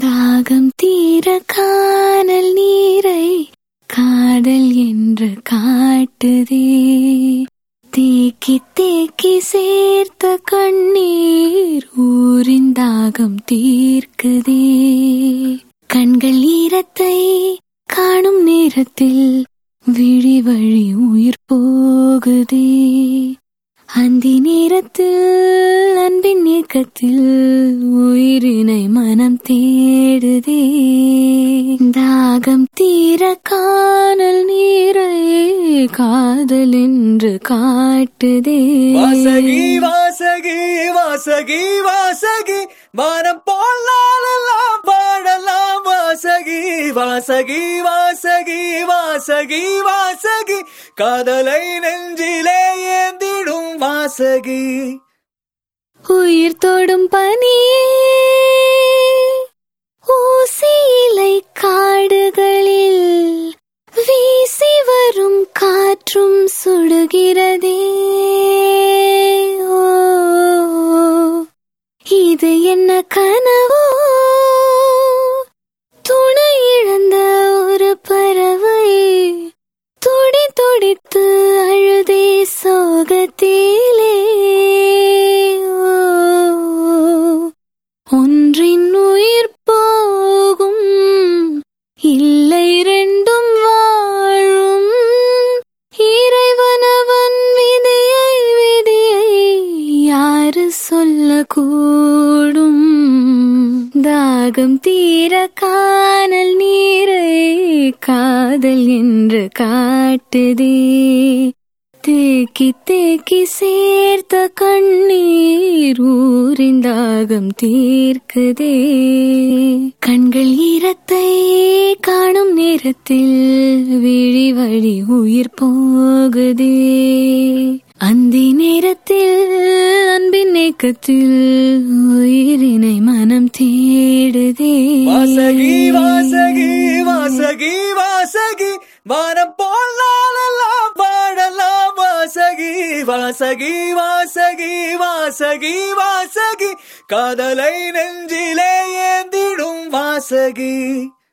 தாகம் தீர காணல் நீரை காதல் என்று காட்டுதே தேக்கி தேக்கி சேர்த்த கண்ணீர் ஊரின் தாகம் தீர்க்குதே கண்கள் ஈரத்தை காணும் நேரத்தில் விழி வழி உயிர் போகுதே அந்தி நேரத்தில் அன்பின் இயக்கத்தில் உயிரினை மனம் தேடுதே தாகம் தீர காணல் நீரை காதல் என்று காட்டுதே வாசகி வாசகி வாசகி வாசகி வானம் போல் நாளெல்லாம் பாடலாம் வாசகி வாசகி வாசகி வாசகி வாசகி காதலை நெஞ்சிலே ஏந்திடும் வாசகி உயிர் தொடும் பனியே ஊசியிலை காடுகளில் வீசி வரும் காற்றும் சுடுகிறதே ஓ, இது என்ன கனவோ துணை இழந்த ஒரு பறவை துடி துடித்து அழுதே சோகத்திலே ஓ, ஒன்றின் உயிர் போகும் இல்லை ரெண்டும் வாழும் இறைவனவன் விதியை விதியை யாரு சொல்லக்கூடும் தாகம் தீர காணல் நீரை காதல் என்று காட்டுதே தேக்கி தேக்கி சேர்த்த கண்ணீர் ஊரின் தாகம் தீர்க்குதே கண்கள் ஈரத்தை காணும் நேரத்தில் விழி வழி உயிர் போகுதே அந்தி நேரத்தில் அன்பின் ஏக்கத்தில் உயிரினை மனம் தேடுதே வாசகி வாசகி வாசகி வாசகி வானம் போல் நாளெல்லாம் பாடலாம் வாசகி வாசகி வாசகி வாசகி வாசகி காதலை நெஞ்சிலே ஏந்திடும் வாசகி